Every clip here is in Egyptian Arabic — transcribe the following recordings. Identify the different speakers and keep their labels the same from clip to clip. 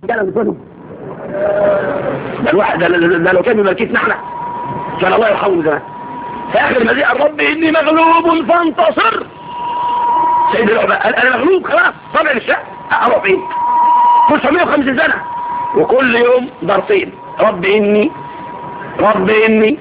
Speaker 1: كان بيكونوا ده الواحد ده, ده, ده لو كان بملكيتنا احنا كان الله يرحمه زمان في اخر المزيد الرب اني مغلوب فانتصر سيد العباء قال انا مغلوب خلاص طبع للشعب اروح فين 950 سنة وكل يوم ضرطين رب اني رب اني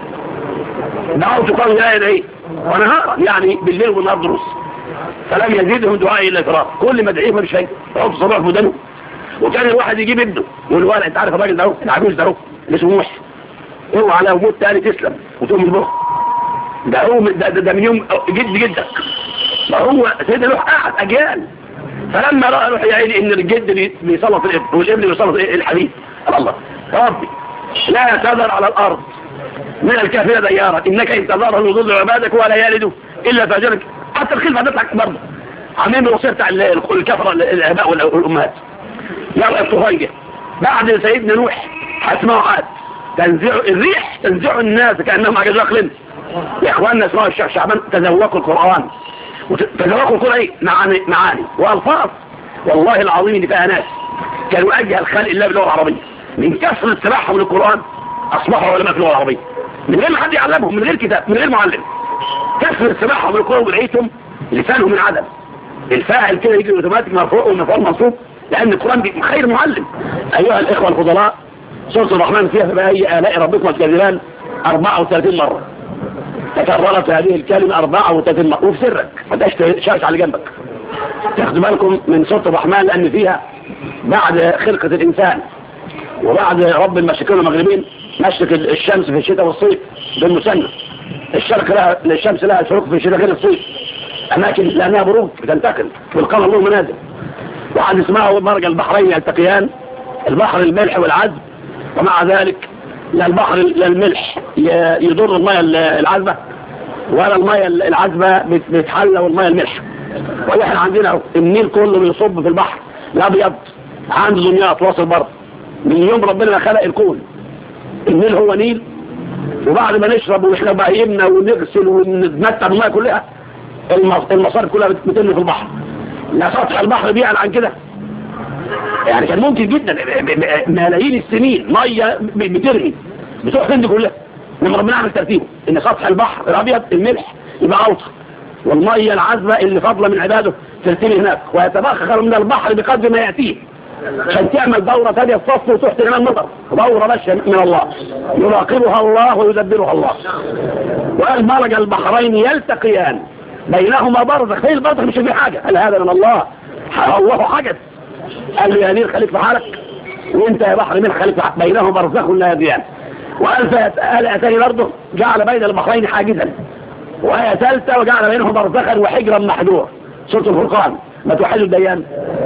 Speaker 1: دعوت قوم لا يدعي ونهارا يعني بالليل والنهار دروس فلم يزيدهم دعائي الا فرار كل ما ادعيه مش فايده يحط صباح في ودانه وكان الواحد يجيب ابنه والولد انت عارف الراجل ده اهو العجوز ده اهو اللي اسمه محسن اوعى لو موت تاني تسلم وتقوم البخ ده هو من ده, ده, ده من يوم جد جدك ما هو سيدنا نوح قعد اجيال فلما راى نوح يا عيني ان الجد بيسلط الابن والابن بيسلط الحبيب قال الله ربي لا تذر على الارض من الكافرين ديارا انك ان تذرهم يضل عبادك ولا يلدوا الا فاجرك حتى الخلفه هتطلع برضه عاملين الوصيه بتاع الكفره الاباء والامهات يلا الطفيلة بعد سيدنا نوح هتسمعوا عاد تنزع الريح تنزع الناس كانهم عجزوا اقلم يا اخواننا اسمعوا الشيخ شعبان تذوقوا القران تذوقوا القران ايه معاني معاني والفاظ والله العظيم ان فيها ناس كانوا اجهل خلق الله باللغه العربيه من كثره سماعهم للقران اصبحوا علماء في اللغه العربيه من غير ما حد يعلمهم من غير كتاب من غير معلم كثره سماعهم للقران ولقيتهم لسانهم من عدم الفاعل كده يجي اوتوماتيك مرفوع والمفعول منصوب لأن القرآن خير معلم أيها الإخوة الفضلاء سورة الرحمن فيها فبأي آلاء ربكم تكذبان 34 مرة تكررت هذه الكلمة 34 مرة وفي سرك ما تبقاش شاش على جنبك تاخدوا بالكم من سورة الرحمن لأن فيها بعد خلقة الإنسان وبعد رب المشرقين والمغربين مشرق الشمس في الشتاء والصيف بالمسنة الشرق لها الشمس لها شروق في الشتاء غير الصيف أماكن لأنها بروج بتنتقل والقمر له منازل وعن اسمه مرج البحرين يلتقيان البحر الملح والعذب ومع ذلك لا البحر لا الملح يضر المياه العذبة ولا المياه العذبة بتحلى والمياه الملح واحنا عندنا النيل كله بيصب في البحر الابيض عند دمياط واصل بره من يوم ربنا ما خلق الكون النيل هو نيل وبعد ما نشرب واحنا بهيمنا ونغسل ونتمتع بالمياه كلها المصارف كلها بتتم في البحر لا سطح البحر بيعلى عن كده يعني كان ممكن جدا ملايين السنين ميه بترمي بتروح فين دي كلها لما ربنا عمل ترتيبه ان سطح البحر الابيض الملح يبقى اوطى والميه العذبه اللي فاضله من عباده ترتمي هناك ويتبخر من البحر بقدر ما ياتيه عشان تعمل دورة ثانية في فصل وتروح تعمل مطر دورة بس من الله يراقبها الله ويدبرها الله وقال مرج البحرين يلتقيان بينهما برزخ فين البرزخ مش في حاجة قال هذا من الله الله حجز قال له يا نيل خليك في حالك وانت يا بحر مين خليك في حالك بينهما برزخ لا يديان وقال فآل أتاني برضه جعل بين البحرين حاجزا وآية ثالثة وجعل بينهم برزخا وحجرا محجور سورة الفرقان ما توحدوا الديان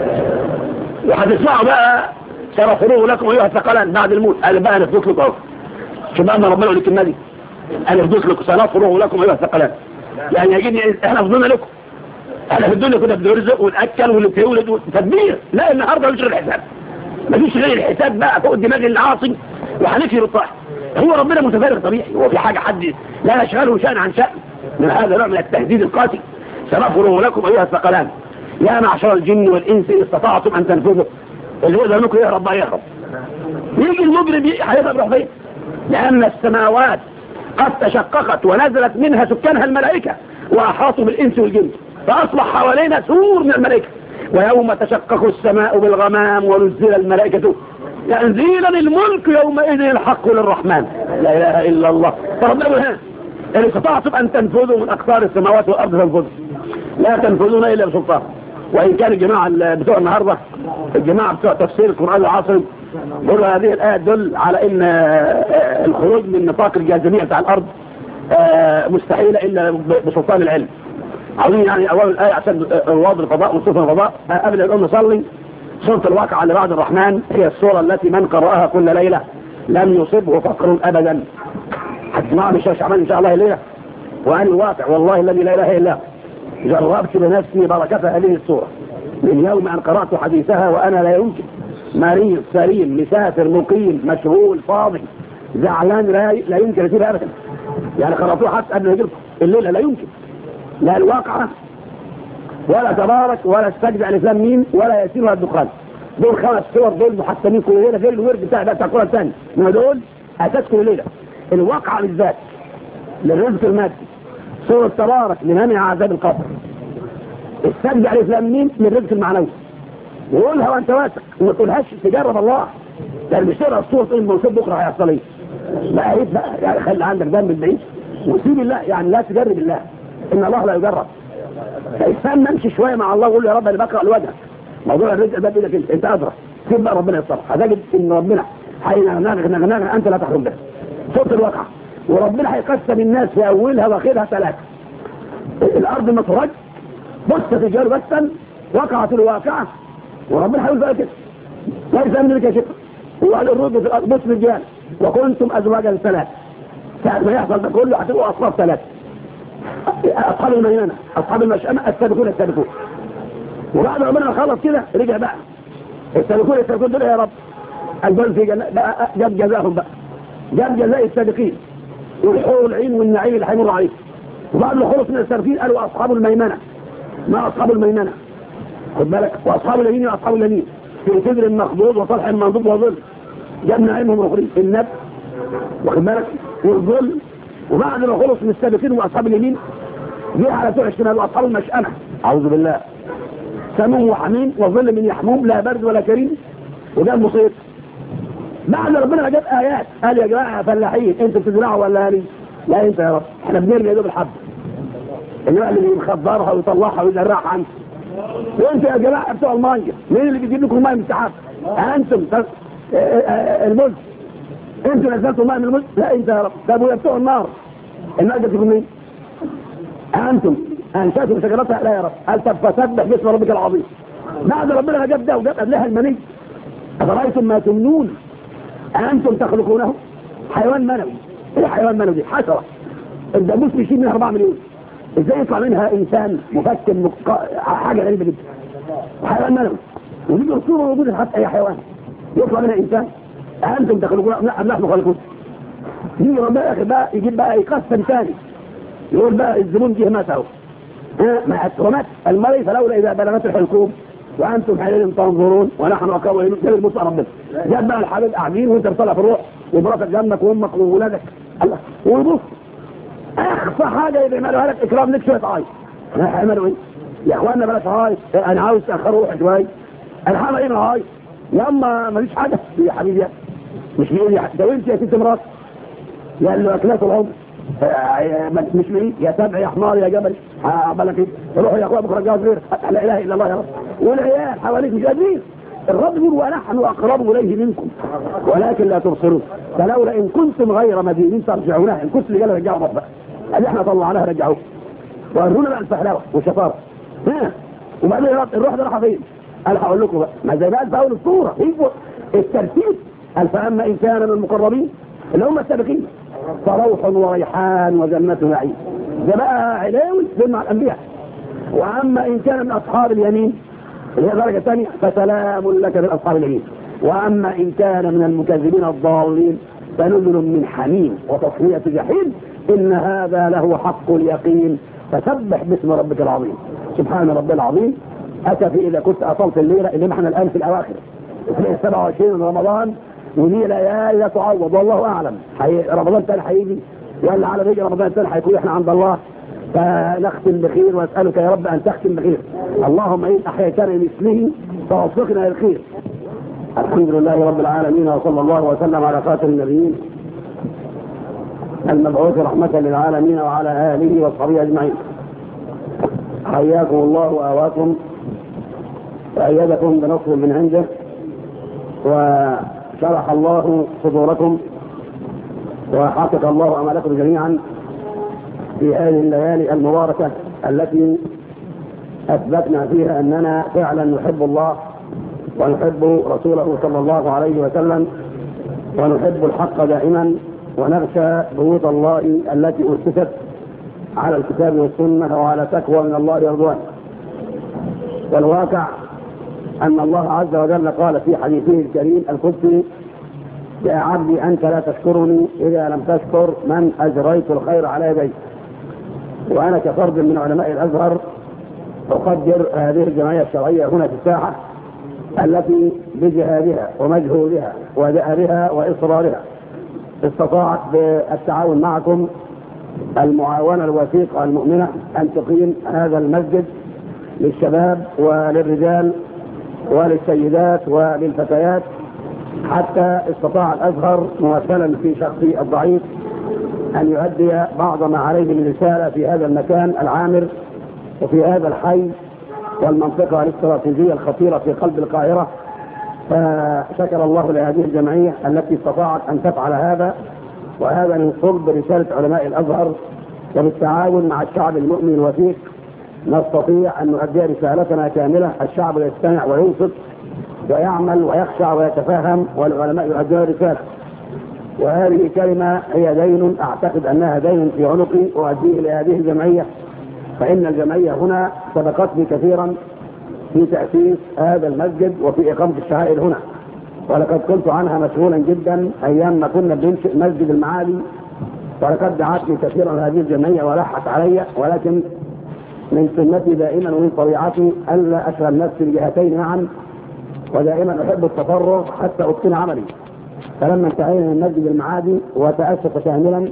Speaker 1: وهتسمعوا بقى سنفروه لكم ايها الثقلان بعد الموت قال بقى نفدوك لكم اهو شوف بقى ما ربنا يقول لك النبي انا نفدوك لكم سنفروه لكم ايها الثقلان يعني يجيني احنا فضلنا لكم احنا في الدنيا كنا بنرزق ونأكل ونتولد وتدبير لا النهارده مش غير الحساب مفيش غير الحساب بقى فوق دماغ العاصي وهنفي بالطاعه هو ربنا متفارغ طبيعي هو في حاجه حد لا يشغله شأن عن شأن من هذا نوع من التهديد القاسي سنفرغ لكم ايها الثقلان يا معشر الجن والانس ان استطعتم ان تنفذوا اللي يقدر منكم يهرب بقى يهرب يجي المجرم هيهرب يروح فين لان السماوات قد تشققت ونزلت منها سكانها الملائكة وأحاطوا بالإنس والجن فأصبح حوالينا سور من الملائكة ويوم تشقق السماء بالغمام ونزل الملائكة تنزيلا الملك يومئذ الحق للرحمن لا إله إلا الله فربنا ها إن استطعتم أن تنفذوا من أقطار السماوات والأرض فانفذوا لا تنفذون إلا بسلطان وإن كان الجماعة بتوع النهاردة الجماعة بتوع تفسير القرآن العاصري يقولوا هذه الآية تدل على أن الخروج من نطاق الجاذبية بتاع الأرض مستحيلة إلا بسلطان العلم عاوزين يعني أول الآية عشان رواد الفضاء وصوف الفضاء قبل أن نصلي سورة الواقع اللي بعد الرحمن هي السورة التي من قرأها كل ليلة لم يصبه فقر أبدا هتسمعها من شعبان إن شاء الله الليلة وأنا الواقع والله الذي لا إله إلا جربت بنفسي بركة هذه السورة من يوم أن قرأت حديثها وأنا لا يمكن مريض سليم مسافر مقيم مشغول فاضي زعلان لا, لا يمكن أسيبها أبدا يعني قرأتوها حتى قبل ما يجيلكم الليلة لا يمكن لا الواقعة ولا تبارك ولا السجد الإسلام مين ولا يسيرها الدخان دول خمس صور دول محسنين كل ليله غير الورد بتاع ده بتاع القران الثاني ما دول اساس كل ليله الواقعه بالذات للرزق المادي سوره تبارك لمنع عذاب القبر السجد عليه الاسلام مين من الرزق المعنوي وقولها وانت واثق وما تقولهاش تجرب الله يعني مش تقرا الصوره تقول الموسيقى بكره هيحصل ايه لا عيب بقى يعني خلي عندك ذنب بعيد وسيب الله يعني لا تجرب الله ان الله لا يجرب فالانسان نمشي شويه مع الله ويقول له يا رب انا بقرا لوجهك موضوع الرزق ده بايدك انت انت ادرى سيب بقى ربنا يتصرف هتجد ان ربنا هينغنغ نغنغ انت لا تحرم به صوت الواقع وربنا هيقسم الناس في اولها واخرها ثلاثه الارض مطرج بص في جار بسا وقعت الواقعه وربنا هيقول بقى كده ليس من لك شكر وقال الرد في الارض بص رجال وكنتم ازواجا ثلاث ساعة ما يحصل ده كله هتبقوا اصناف ثلاث اصحاب الميمنه اصحاب المشأمه السابقون السابقون وبعد ربنا ما خلص كده رجع بقى السابقون السابقون دول يا رب الجول في جنة بقى جاب جزاهم بقى جاب جزاء السابقين والحور العين والنعيم اللي هيمر عليهم وبعد ما خلص من السابقين قالوا اصحاب الميمنه ما اصحاب الميمنه خد بالك واصحاب اليمين واصحاب اليمين في سدر مخضوض وطلح منضود وظل جاب نعيمهم الاخرين النب واخد بالك والظل وبعد ما خلص من السابقين واصحاب اليمين جه على بتوع الشمال واصحاب المشأمه اعوذ بالله سموم وحميم وظل من يحموم لا برد ولا كريم وده المصيب بعد ربنا ما جاب ايات قال يا جماعه يا فلاحين انتوا بتزرعوا ولا لي لا انت يا رب احنا بنرمي يا دوب الحب انما اللي بيخضرها ويطلعها ويزرعها عنك وانتوا يا جماعه بتوع الميه مين اللي بيجيب لكم ميه من السحاب انتم الملك انتوا نزلتوا ميه من الملك لا انت يا رب طب ويا بتوع النار النار جاتكم مين انتم انشاتم شجرتها لا يا رب قال طب فسبح باسم ربك العظيم بعد ربنا ما جاب ده وجاب قبلها المني افرايتم ما تمنون انتم تخلقونه حيوان منوي ايه حيوان منوي دي حشره الدبوس بيشيل منها 4 مليون ازاي يطلع منها انسان مفكر مق... حاجه غريبه جدا حيوان منوي ودي اسطوره موجوده حتى اي حيوان يطلع منها انسان انتم تخلقون لا نحن خالقون يجي ربنا يا اخي بقى يجيب بقى يقسم ثاني يقول بقى الزبون جه مات اهو مات ومات المري فلولا اذا بلغت الحلقوم وانتم حينئذ تنظرون ونحن اقوى جاب الموسى ربنا جاب بقى الحبيب قاعدين وانت بتصلي في الروح ومراتك جنبك وامك وولادك الله ويبص اخفى حاجه يعملوها لك اكرام لك شويه عايز هيعملوا ايه؟ يا اخوانا بلاش عايز انا عاوز تاخر روحي شويه انا هعمل ايه عايز ياما ماليش حاجه يا حبيبي مش بيقول يا ده وانت يا ست مرات يا اللي اكلات العمر مش مريض يا سبع يا حمار يا جبل بالك ايه روحوا يا اخويا بكره جواز غير لا اله الا الله يا رب والعيال حواليك مش قادرين الرب يقول ونحن اقرب اليه منكم ولكن لا تبصرون فلولا ان كنتم غير مدينين ترجعونها ان كنتم رجاله رجعوا ربك قال احنا طلعناها رجعوه ورونا بقى الفهلاوه والشطاره ها وبعدين الروح ده راح فين؟ قال هقول لكم بقى ما زي بقى في اول الصوره الترتيب قال فاما ان كان من المقربين اللي هم السابقين فروح وريحان وجنة نعيم ده بقى علاوي دول مع الانبياء واما ان كان من اصحاب اليمين اللي هي درجه ثانيه فسلام لك من اصحاب اليمين واما ان كان من المكذبين الضالين فنزل من حميم وتصفيه جحيم ان هذا له حق اليقين فسبح باسم ربك العظيم سبحان ربي العظيم اسفي اذا كنت اطلت الليله اللي احنا الان في الاواخر في 27 من رمضان ودي ليالي لا تعوض والله اعلم حي... رمضان تاني هيجي ولا على رجل رمضان تاني هيكون احنا عند الله فنختم بخير واسالك يا رب ان تختم بخير اللهم ان احييتنا مثله فوفقنا للخير الحمد لله رب العالمين وصلى الله وسلم على خاتم النبيين المبعوث رحمة للعالمين وعلى آله وصحبه أجمعين حياكم الله وآواكم وأيدكم بنصر من عنده وشرح الله صدوركم وحقق الله أمالكم جميعا في هذه الليالي المباركة التي أثبتنا فيها أننا فعلا نحب الله ونحب رسوله صلى الله عليه وسلم ونحب الحق دائما ونغشى بيوت الله التي أسست على الكتاب والسنة وعلى تقوى من الله رضوان والواقع أن الله عز وجل قال في حديثه الكريم القدسي يا عبدي أنت لا تشكرني إذا لم تشكر من أجريت الخير على يديك وأنا كفرد من علماء الأزهر أقدر هذه الجمعية الشرعية هنا في الساحة
Speaker 2: التي بجهادها ومجهودها ودأرها وإصرارها استطاعت بالتعاون معكم المعاونة الوثيقة المؤمنة أن تقيم هذا المسجد للشباب وللرجال وللسيدات وللفتيات حتى استطاع الأزهر ممثلا في شخصي الضعيف أن يؤدي بعض ما عليه من رسالة في هذا المكان العامر وفي هذا الحي والمنطقة الاستراتيجية الخطيرة في قلب القاهرة فشكر الله لهذه الجمعية التي استطاعت أن تفعل هذا وهذا من صلب رسالة علماء الأزهر وبالتعاون مع الشعب المؤمن الوثيق نستطيع أن نؤدي رسالتنا كاملة الشعب يستمع وينصت ويعمل ويخشع ويتفاهم والعلماء يؤدون رسالة وهذه كلمة هي دين أعتقد أنها دين في عنقي أؤديه لهذه الجمعية فإن الجمعية هنا سبقتني كثيرا في تأسيس هذا المسجد وفي إقامة الشعائر هنا ولقد كنت عنها مسؤولا جدا أيام ما كنا بننشئ مسجد المعالي ولقد دعتني كثيرا هذه الجمعية ولحت علي ولكن من سنتي دائما ومن طبيعتي ألا أشغل نفسي بجهتين معا ودائما أحب التفرغ حتى أتقن عملي فلما انتهينا من مسجد المعادي وتأسس كاملا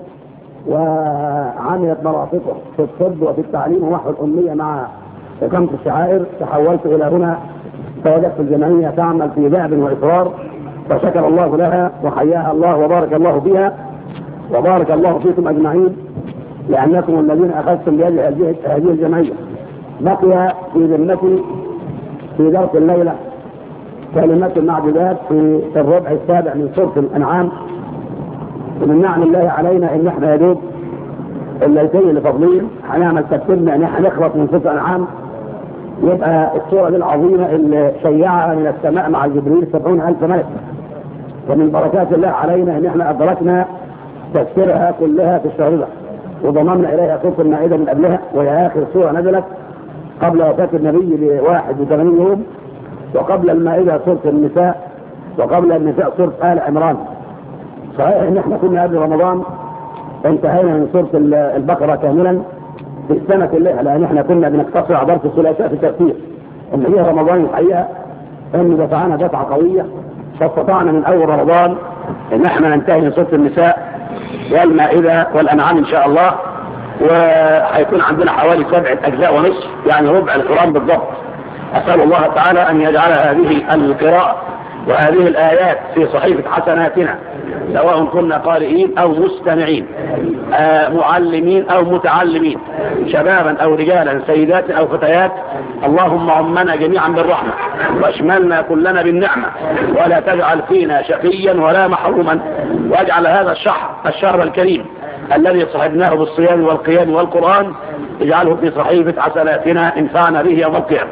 Speaker 2: وعملت مرافقه في الطب وفي التعليم ونحو الأمية مع إقامة الشعائر تحولت إلى هنا فوجدت الجمعية تعمل في ذهب وإصرار فشكر الله لها وحياها الله وبارك الله فيها وبارك الله فيكم أجمعين لأنكم الذين أخذتم بيد هذه الجمعية بقي في ذمتي في درس الليلة كلمات المعدودات في الربع السابع من سورة الأنعام ومن نعم الله علينا إن إحنا يا دوب الليلتين اللي فاضلين هنعمل ترتيبنا إن إحنا نخلص من سورة الأنعام يبقى السورة دي العظيمة اللي شيعها من السماء مع جبريل سبعون ألف ملك ومن بركات الله علينا إن إحنا أدركنا تفسيرها كلها في الشهر ده وضممنا إليها سورة المائدة من قبلها وهي آخر سورة نزلت قبل وفاة النبي ب 81 يوم وقبل المائدة سورة النساء وقبل النساء سورة آل عمران صحيح ان احنا كنا قبل رمضان انتهينا من سورة البقرة كاملا في السنة كلها لان احنا كنا بنقتصر على درس الثلاثاء في التفسير ان هي رمضان الحقيقة ان دفعنا دفعة قوية فاستطعنا من اول رمضان ان احنا ننتهي من سورة النساء والمائدة والانعام ان شاء الله وهيكون عندنا حوالي سبعة اجزاء ونصف يعني ربع القرآن بالضبط أسأل الله تعالى أن يجعل هذه القراءة وهذه الآيات في صحيفة حسناتنا سواء كنا قارئين أو مستمعين آه معلمين أو متعلمين شبابا أو رجالا سيدات أو فتيات اللهم عمنا جميعا بالرحمة واشملنا كلنا بالنعمة ولا تجعل فينا شقيا ولا محروما واجعل هذا الشهر الشهر الكريم الذي صحبناه بالصيام والقيام والقرآن اجعله في صحيفة حسناتنا انفعنا به يوم القيامة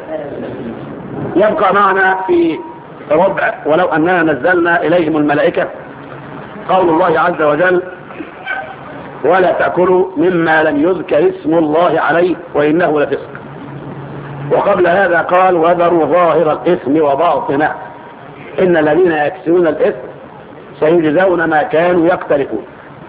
Speaker 2: يبقى معنا في ربع ولو أننا نزلنا إليهم الملائكة قول الله عز وجل ولا تأكلوا مما لم يذكر اسم الله عليه وإنه لفسق وقبل هذا قال وذروا ظاهر الإثم وباطنه إن الذين يكسرون الإثم سيجزون ما كانوا يقترفون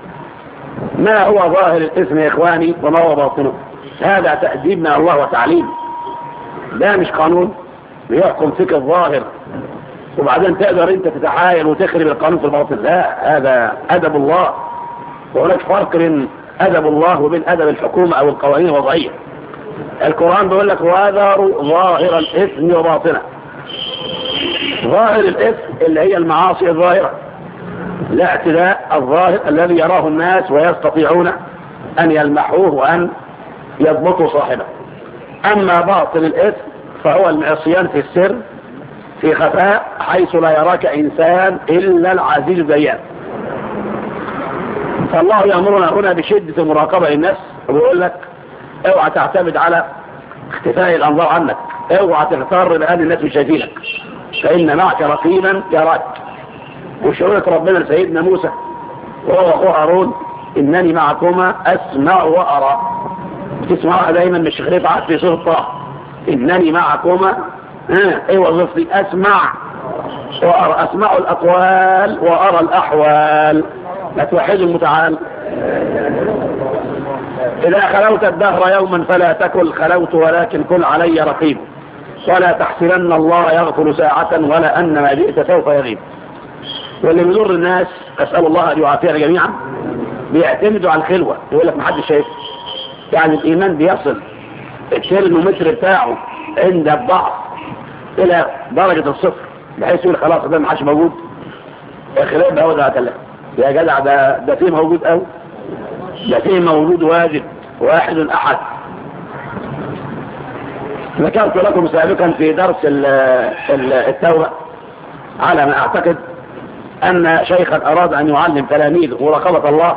Speaker 2: ما هو ظاهر الإثم يا إخواني وما هو باطنه هذا تأديب من الله وتعليم ده مش قانون بيحكم فيك الظاهر وبعدين تقدر انت تتحايل وتخرب القانون في الباطن لا هذا ادب الله وهناك فرق بين ادب الله وبين ادب الحكومة او القوانين الوضعية القرآن بيقول لك وذروا ظاهر الاثم وباطنه ظاهر الاثم اللي هي المعاصي الظاهرة لا اعتداء الظاهر الذي يراه الناس ويستطيعون ان يلمحوه وان يضبطوا صاحبه اما باطن الاثم فهو المعصيان في السر في خفاء حيث لا يراك إنسان إلا العزيز الديان فالله يأمرنا هنا بشدة المراقبة للنفس ويقول لك اوعى تعتمد على اختفاء الأنظار عنك اوعى تغتر بأن الناس مش شايفينك فإن معك رقيبا يراك وشعورة ربنا لسيدنا موسى وهو أخوه هارون إنني معكما أسمع وأرى تسمعها دايما من الشيخ رفعت في سورة طه إنني معكما ها ايه وظيفتي اسمع وأرى اسمع الاقوال وارى الاحوال لا توحد المتعال اذا خلوت الدهر يوما فلا تكل خلوت ولكن كل علي رقيب
Speaker 1: ولا تحسبن الله يغفر ساعة ولا أن ما جئت سوف يغيب واللي بيضر الناس أسأل الله أن يعافينا جميعا بيعتمدوا على الخلوة يقول لك محدش شايف يعني الإيمان بيصل الترمومتر بتاعه عند الضعف إلى درجة الصفر بحيث يقول خلاص ده محدش موجود اخرب هو ده هتلاقي يا جدع ده ده فيه موجود قوي ده فيه موجود واجب واحد أحد ذكرت لكم سابقا في درس التوبة على ما أعتقد أن شيخا أراد أن يعلم تلاميذه مراقبة الله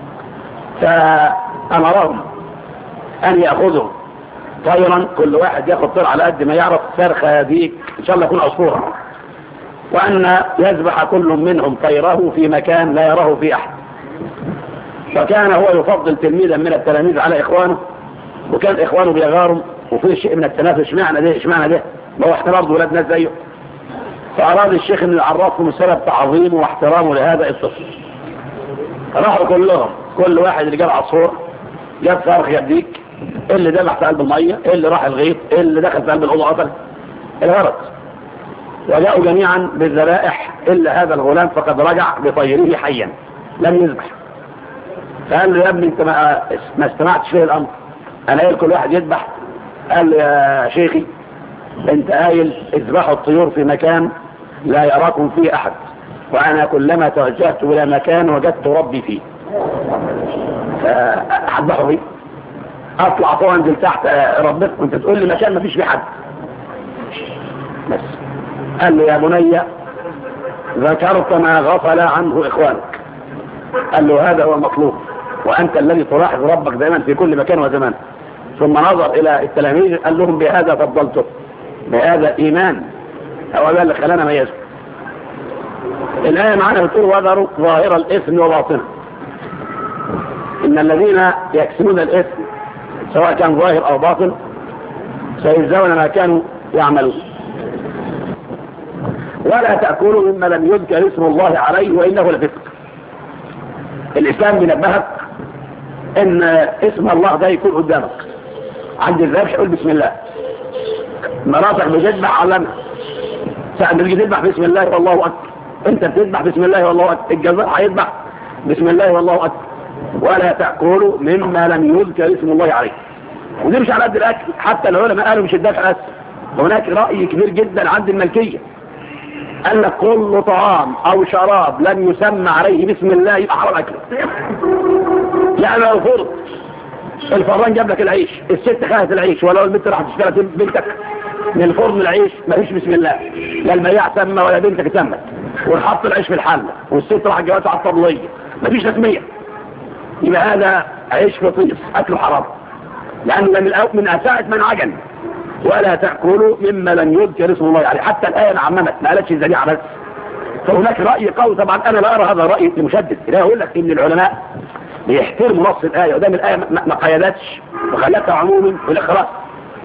Speaker 1: فأمرهم أن يأخذوا طيرا كل واحد ياخذ طير على قد ما يعرف فرخة ديك إن شاء الله يكون عصفورة وأن يذبح كل منهم طيره في مكان لا يراه في أحد فكان هو يفضل تلميذا من التلاميذ على إخوانه وكان إخوانه بيغاروا وفي شيء من التنافس اشمعنى ده اشمعنى ده ما هو احترام ولاد ناس زيه فأراد الشيخ أن يعرفهم سبب تعظيمه واحترامه لهذا الطفل راحوا كلهم كل واحد اللي جاب عصفور جاب فرخ يديك اللي دبح في قلب المية اللي راح الغيط اللي دخل في قلب الأوضة قتل الغرض وجاءوا جميعا بالذبائح إلا هذا الغلام فقد رجع بطيره حيا لم يذبح فقال له يا ابني انت ما, ما استمعتش فيه الأمر أنا قايل كل واحد يذبح قال له يا شيخي انت قايل اذبحوا الطيور في مكان لا يراكم فيه أحد وأنا كلما توجهت إلى مكان وجدت ربي فيه فأذبحوا فيه أطلع فوق أنزل تحت ربك وانت تقول لي مكان ما فيش فيه حد بس قال له يا بني ذكرت ما غفل عنه إخوانك قال له هذا هو المطلوب وأنت الذي تلاحظ ربك دائما في كل مكان وزمان ثم نظر إلى التلاميذ قال لهم بهذا فضلته بهذا إيمان هو ده اللي خلانا ميزه الآية معانا بتقول وذروا ظاهر الإثم وباطنه إن الذين يكسبون الإثم سواء كان ظاهر أو باطن سيجزون ما كانوا يعملون ولا تأكلوا مما لم يذكر اسم الله عليه وإنه لفسق الإسلام بينبهك إن اسم الله ده يكون قدامك عند الذبح قول بسم الله مراتك بتذبح علمها ساعة بتيجي تذبح بسم الله والله أكبر أنت بتذبح بسم الله والله أكبر الجزار هيذبح بسم الله والله أكبر ولا تأكلوا مما لم يذكر اسم الله عليه ودي مش على قد الأكل حتى العلماء قالوا مش الدفع بس هناك رأي كبير جدا عند الملكية قال لك كل طعام أو شراب لم يسمى عليه بسم الله يبقى حرام أكله يعني لو فرض الفران جاب لك العيش الست خانت العيش ولو البنت راح تشتري بنتك من الفرن العيش مفيش بسم الله لا البياع سمى ولا بنتك سمت ونحط العيش في الحله والست راح جوازها على الطبليه مفيش تسميه يبقى هذا عيش فطيس اكله حرام لانه من الأو... من اساءة من عجن ولا تاكلوا مما لم يذكر اسم الله عليه حتى الايه عممت ما قالتش الذبيحه بس فهناك راي قوي طبعا انا لا ارى هذا الراي المشدد لا اقول لك ان العلماء بيحترموا نص الايه ودام الايه ما قيدتش وخلتها عموما يقول لك خلاص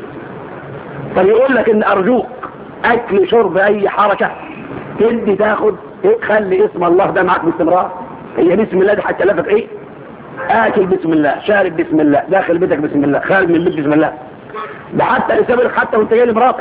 Speaker 1: فبيقول لك ان ارجوك اكل شرب اي حركه تدي تاخد إيه خلي اسم الله ده معك باستمرار هي بسم الله دي هتكلفك ايه اكل بسم الله شارب بسم الله داخل بيتك بسم الله خارج من البيت بسم الله ده حتى لسبب حتى وانت جاي لمراتك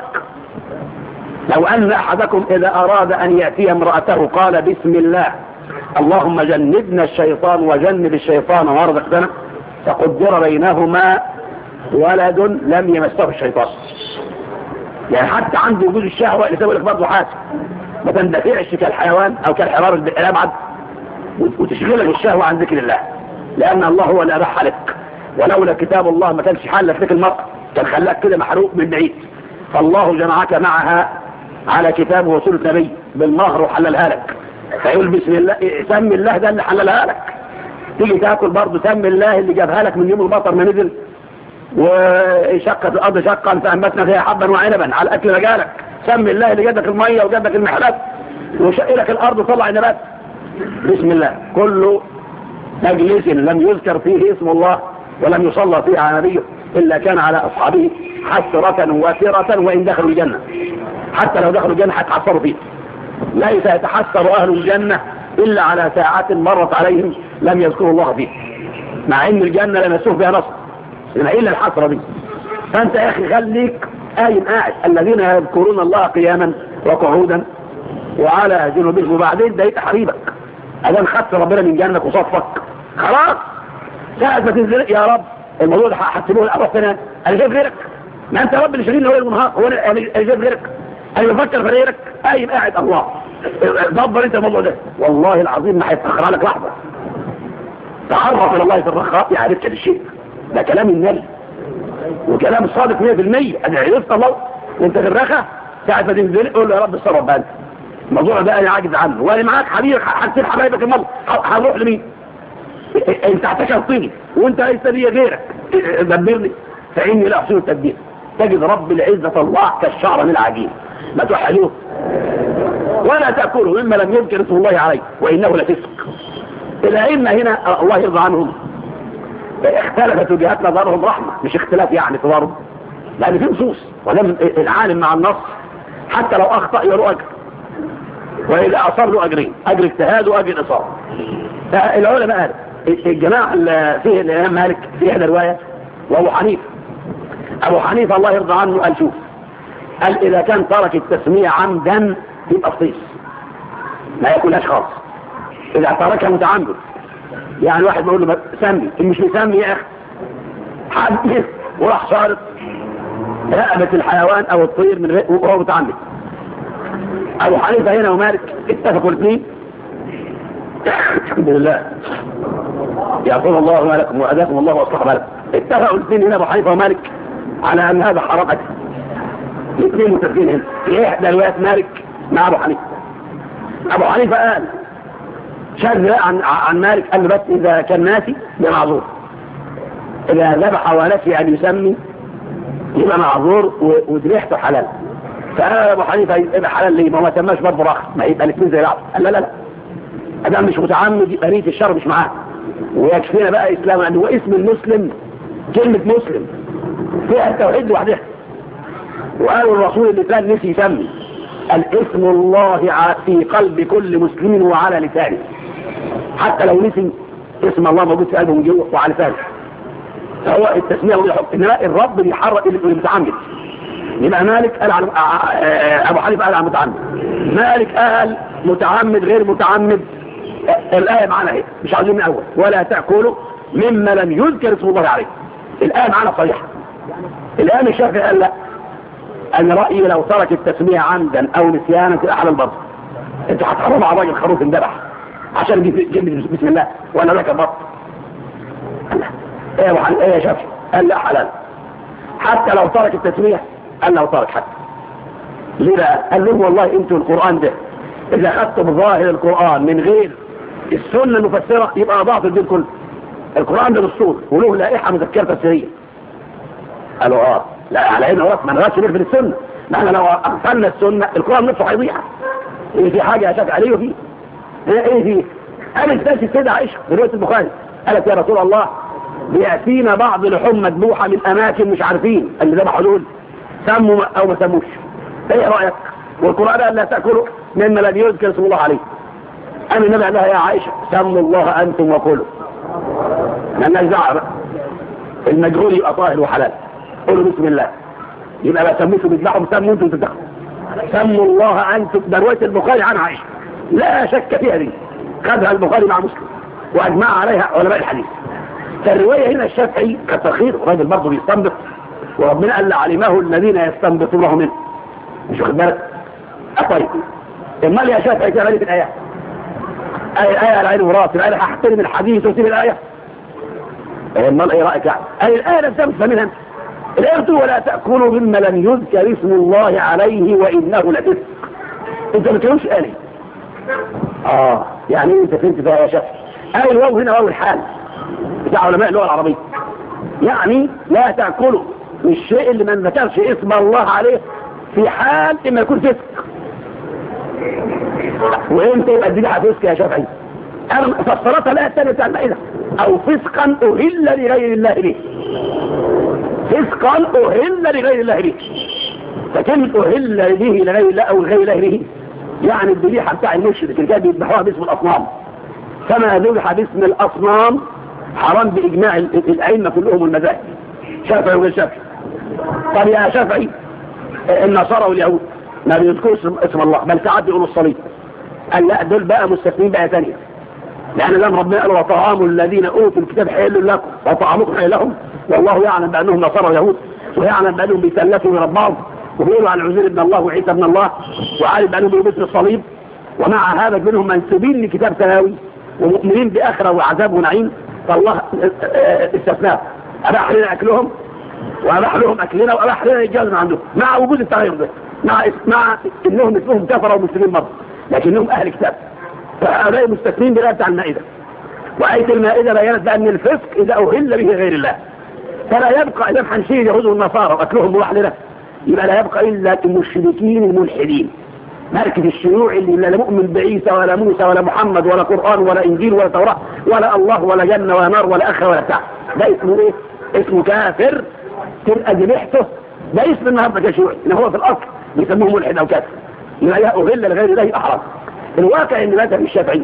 Speaker 1: لو ان احدكم اذا اراد ان ياتي امراته قال بسم الله اللهم جنبنا الشيطان وجنب الشيطان وارزقنا فقدر بينهما ولد لم يمسه الشيطان يعني حتى عند وجود الشهوة اللي لك برضه حاسب ما تندفعش كالحيوان او كالحمار الابعد وتشغلك الشهوة عن ذكر الله لان الله هو اللي اباح لك ولولا كتاب الله ما كانش حل لك المرأة كان خلاك كده محروق من بعيد فالله جمعك معها على كتابه وسنة نبي بالمهر وحللها لك فيقول بسم الله سمي الله ده اللي حللها لك تيجي تاكل برضه سمي الله اللي جابها لك من يوم المطر ما نزل وشقت الارض شقا فانبتنا فيها حبا وعنبا على الاكل رجالك سمي الله اللي جاب لك الميه وجاب لك المحلات وشق لك الارض وطلع نبات بسم الله كل مجلس لم يذكر فيه اسم الله ولم يصلى فيه على نبيه الا كان على اصحابه حسرة واسرة وان دخلوا الجنة حتى لو دخلوا الجنة هيتحسروا فيه ليس يتحسر اهل الجنة الا على ساعات مرت عليهم لم يذكروا الله فيه مع ان الجنة لم يسوه فيها نصر إلا الحسرة دي فأنت يا أخي خليك قايم قاعد الذين يذكرون الله قياما وقعودا وعلى جنوبهم وبعدين ده يبقى حبيبك ادام خدت ربنا من جنك وصفك خلاص ساعة ما تنزل يا رب الموضوع ده هحسبوه الاروح فين انا شايف غيرك ما انت رب اللي شايلني هو المنهار هو انا انا شايف غيرك انا بفكر في غيرك قايم قاعد الله دبر انت الموضوع ده والله العظيم ما هيتاخر عليك لحظه تعرف الى الله في الرخاء يعرفك الشيء ده كلام النبي وكلام صادق 100% انا عرفت الله وانت في الرخاء ساعة ما تنزل قول له يا رب الصبر بقى انت الموضوع ده انا عاجز عنه وانا معاك حبيبك هتسيب حبايبك المرض هنروح لمين انت هتشرطني وانت ليس لي غيرك دبرني فاني لا احسن التدبير تجد رب العزة الله كالشعر من العجين ما توحدوه ولا تأكله مما لم يذكر اسم الله عليه وإنه لفسق الأئمة هنا الله يرضى عنهم اختلفت وجهات نظرهم رحمة مش اختلاف يعني تضارب لأن في نصوص ولم العالم مع النص حتى لو أخطأ يروى أجر وإذا أصاب له أجرين أجر اجتهاد وأجر إصابة العلماء قالوا الجماعة اللي فيه الإمام مالك في إحدى رواية وأبو حنيفة أبو حنيفة الله يرضى عنه قال شوف قال إذا كان ترك التسمية عمدا يبقى فطيس ما ياكلهاش خالص إذا تركها متعمد يعني واحد بيقول له سمي مش مسمي يا أخي حد وراح صارت رقبة الحيوان أو الطير من وهو متعمد أبو حنيفة هنا ومالك اتفقوا الاثنين الحمد لله يعطون الله مالكم وأداكم الله وأصلح مالكم اتفقوا الاثنين هنا أبو حنيفة ومالك على أن هذا حرام أكل الاثنين متفقين هنا في إحدى روايات مالك مع أبو حنيفة أبو حنيفة قال شاذ عن عن مالك قال له بس إذا كان ناسي ده معذور إذا ذبح ونسي أن يسمي يبقى معذور وذبيحته حلال فقال أبو حنيفة يبقى حلال ليه ما هو ما سماش برضه راخ ما يبقى الاثنين زي بعض قال لا لا لا أدام مش متعمد يبقى نية الشر مش معاه ويكفينا بقى إسلام لأن هو اسم المسلم كلمة مسلم فيها التوحيد لوحدها وقالوا الرسول اللي كان نسي يسمي الاسم الله في قلب كل مسلم وعلى لسانه حتى لو نسي اسم الله موجود في قلبه من جوه وعلى لسانه فهو التسمية الله يحب انما الرب بيحرق المتعمد يبقى مالك قال على ابو حنيفه قال على متعمد مالك قال متعمد غير متعمد الآية معنا ايه مش عايزين من اول ولا تأكلوا مما لم يذكر اسم الله عليه الآية معنا صريحة الآن الشافعي قال لا أنا رأيي لو ترك التسمية عمدا أو نسيانا في أحد البرد أنتوا هتحرموا على راجل خروف اندبح عشان جنب بسم الله وأنا لك البرد إيه يا إيه يا شافعي قال لا حلال حتى لو ترك التسمية قال لو ترك حتى ليه بقى؟ قال لهم والله انتوا القرآن ده إذا أخذتم ظاهر القرآن من غير السنة المفسرة يبقى أضعف الدين كله القرآن ده دستور وله لائحة مذكرة تفسيرية قالوا اه لا على هنا وقت ما نغادش نقفل السنة نحن لو أغفلنا السنة القرآن نفسه هيضيع ايه في حاجة يا شاك عليه وفيه ايه فيه قامت ناس السيدة عائشة في رواية البخاري قالت يا رسول الله بيأتينا بعض لحوم مذبوحة من أماكن مش عارفين اللي ذبحوا دول سموا أو ما سموش ايه رأيك والقرآن قال لا تأكلوا مما لم يذكر اسم الله عليه أنا النبي قال لها يا عائشة سموا الله أنتم وكلوا لأنها زعر المجهول يبقى طاهر وحلال قولوا بسم الله يبقى ما سميتوا بيذبحوا سموا انتم تذبحوا سموا الله أنتم ده رواية البخاري عن عائشة لا شك فيها دي خدها البخاري مع مسلم وأجمع عليها علماء الحديث فالرواية هنا الشافعي كتخير الراجل برضه بيستنبط وربنا قال لعلمه الذين يستنبطونه منه مش واخد بالك طيب امال يا شافعي كده في الآية آية آية على عين وراس الآية هحترم الحديث وسيب الآية امال ايه رأيك يعني أي الآية نفسها مش فاهمينها الآية بتقول ولا تأكلوا مما لم يذكر اسم الله عليه وإنه لفسق انت ما تقولش آلي اه يعني انت فهمت بقى يا شافعي آية الواو هنا واو الحال بتاع علماء اللغة العربية يعني لا تأكلوا الشيء اللي ما ذكرش اسم الله عليه في حال اما يكون فسق وامتى يبقى الذبيحه فسق يا شافعي انا فسرتها الايه الثانيه بتاع المائده او فسقا اهل لغير الله به فسقا اهل لغير الله به فكلمه اهل به لغير الله او غير الله به يعني الذبيحه بتاع المشرك اللي كانوا بيذبحوها باسم الاصنام فما ذبح باسم الاصنام حرام باجماع الائمه كلهم والمذاهب شافعي وغير شافعي طب يا شافعي النصارى واليهود ما بيذكروا اسم الله بل ساعات بيقولوا الصليب قال لا دول بقى مستثنين بقى ثانيه لأن لما ربنا قال وطعام الذين أوتوا الكتاب حل لكم وطعامكم حل لهم والله يعلم بأنهم نصارى ويهود ويعلم بأنهم بيسلسوا من بعض وبيقولوا على العزير ابن الله وعيسى ابن الله وعارف بأنهم بيلبسوا الصليب ومع هذا منهم منسوبين لكتاب سماوي ومؤمنين بآخرة وعذاب ونعيم فالله استثناه أباح لنا أكلهم وأباح لهم أكلنا وأباح لنا الجواز من عندهم مع وجود التغير ده مع مع إنهم اسمهم كفرة ومسلمين مرة لكنهم أهل كتاب فهؤلاء مستثنين بالآية بتاع المائدة وآية المائدة بيانت بأن الفسق إذا أهل به غير الله فلا يبقى إذا حنشير اليهود والنصارى وأكلهم لوحدنا يبقى لا يبقى إلا المشركين الملحدين مركز الشيوع اللي لا مؤمن بعيسى ولا موسى ولا محمد ولا قرآن ولا إنجيل ولا توراة ولا الله ولا جنة ولا نار ولا أخ ولا بتاع ده اسمه إيه؟ اسمه كافر تبقى ذبيحته ده اسم النهارده كشيوعي إن هو في الأصل بيسموه ملحد أو كافر يبقى ده أهل لغير الله يبقى حرام الواقع ان مذهب الشافعي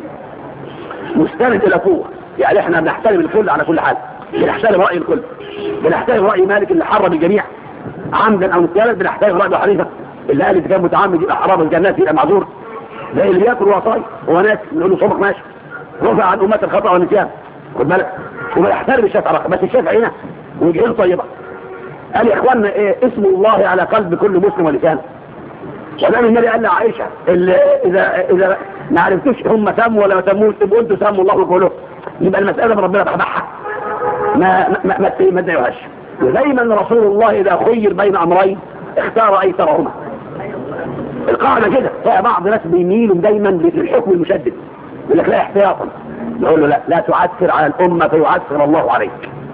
Speaker 1: مستند الى قوه يعني احنا بنحترم الكل على كل حال بنحترم راي الكل بنحترم راي مالك اللي حرم الجميع عمدا او نسيانا بنحترم راي ابو حنيفه اللي قال اذا كان متعمد يبقى حرام الجنات يبقى معذور زي اللي بياكل وصاي هو ناس نقول له صومك ماشي رفع عن امه الخطا والنسيان خد بالك وبنحترم الشافعي بس الشافعي هنا وجهته طيبه قال يا اخوانا إيه اسم الله على قلب كل مسلم ولسانه وده النبي قال لعائشة إذا إذا ما عرفتوش هم سموا ولا ما سموش تبقوا انتوا سموا الله وقولوا يبقى المسألة ربنا بحبحها ما ما ما ما تدعوهاش ودايما رسول الله إذا خير بين أمرين اختار أيسرهما القاعدة كده فيها بعض ناس بيميلوا دايما للحكم المشدد يقول لك لا احتياطا يقول له لا لا تعثر على الأمة فيعثر الله عليك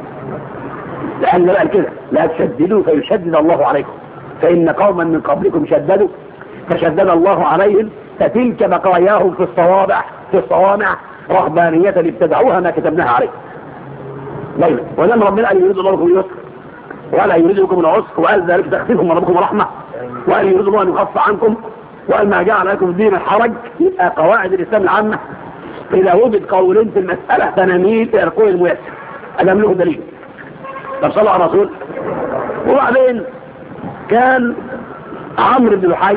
Speaker 1: لأن قال كده لا تشددوا فيشدد الله عليكم فإن قوما من قبلكم شددوا فشدد الله عليهم فتلك بقاياهم في الصوابع في الصوامع رهبانية ابتدعوها ما كتبناها عليه ليلة ولما ربنا قال يريد الله بكم اليسر ولا يريد بكم العسر وقال ذلك تخفيفهم من ربكم رحمة وقال يريد الله أن يخف عنكم وقال ما جعل لكم الدين الحرج يبقى قواعد الإسلام العامة إذا وجد قولين في المسألة فنميل إلى القول الميسر أدام له دليل طب صلى على الرسول وبعدين كان عمرو بن لحي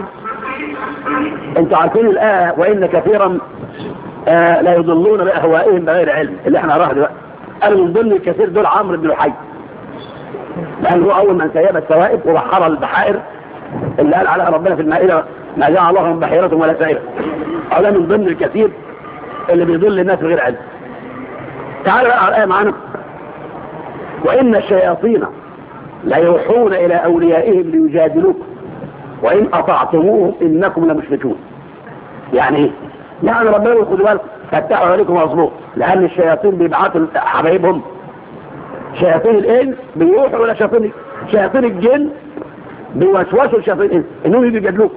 Speaker 1: انتوا عارفين الآية وإن كثيرا آه لا يضلون بأهوائهم بغير علم اللي احنا نراها دلوقتي قالوا من ضمن الكثير دول عمرو بن لحي لأنه هو أول من سيب السوائب وبحر البحائر اللي قال عليها ربنا في المائدة ما جاء الله من بحيرة ولا سائبة هذا من ضمن الكثير اللي بيضل الناس بغير علم تعالوا بقى على الآية معانا وإن الشياطين ليوحون إلى أوليائهم ليجادلوكم وإن أطعتموهم إنكم لمشركون يعني إيه؟ يعني ربنا يقول خدوا بالكم فتحوا عليكم مظبوط لأن الشياطين بيبعتوا حبايبهم شياطين الإنس بيروحوا إلى شياطين شياطين الجن بيوسوسوا لشياطين الإنس إنهم يجوا يجادلوكم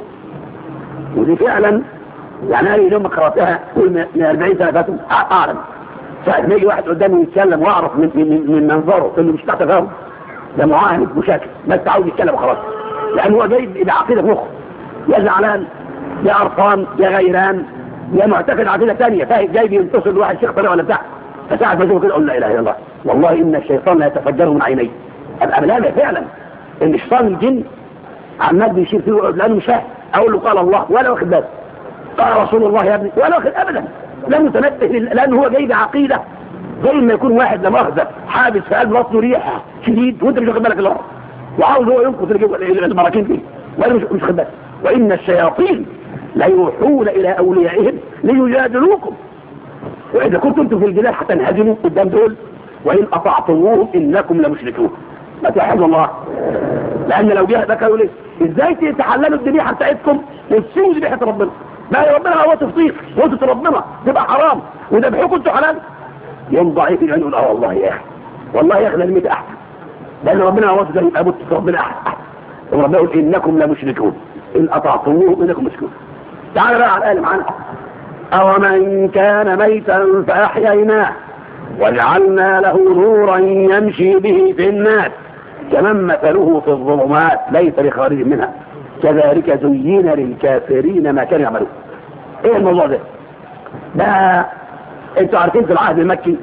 Speaker 1: ودي فعلا يعني أنا اليوم قرأتها من 40 سنة فاتوا أعلم ساعة ما يجي واحد قدامي يتكلم وأعرف من, من, من منظره إنه مش تحت فهم ده معاهد مشاكل بس عاوز يتكلم وخلاص لأن هو جاي بعقيدة في مخه يا زعلان يا أرقام يا غيران يا معتقد عقيدة ثانية فاهم جاي بينتصر لواحد شيخ طريق ولا بتاع فساعة ما كده أقول لا إله إلا الله والله إن الشيطان لا يتفجر من عينيه أبقى بلاغة فعلا إن شيطان الجن عمال بيشير فيه لأنه مش فاهم أقول له قال الله ولا واخد باله قال رسول الله يا ابني ولا واخد أبدا لا متنبه لأنه هو جاي بعقيدة زي ما يكون واحد لا مؤاخذة حابس في قلب بطنه ريحة شديد وانت مش واخد بالك الا وعاوز هو ينقص المراكين دي وانا مش مش واخد بالك وان الشياطين ليوحون الى اوليائهم ليجادلوكم واذا كنتم انتم في الجدال هتنهزموا قدام دول وان اطعتموهم انكم لمشركون ما توحدوا الله لان لو جه ده يقول ايه ازاي تحللوا الذبيحه بتاعتكم وتسيبوا ذبيحه ربنا ما ربنا هو تفطير وانتوا ربنا تبقى حرام وذبحكم انتوا حلال يوم ضعيف العين يقول اه والله يا اخي والله يا اخي ده الميت احسن لان ربنا هو ده يبقى بص ربنا احسن وربنا يقول انكم لمشركون ان اطعتموه انكم مشركون تعال بقى على الايه معانا او من كان ميتا فاحييناه وجعلنا له نورا يمشي به في الناس كمن مثله في الظلمات ليس بخارج منها كذلك زين للكافرين ما كانوا يعملون ايه الموضوع ده ده انتوا عارفين في العهد المكي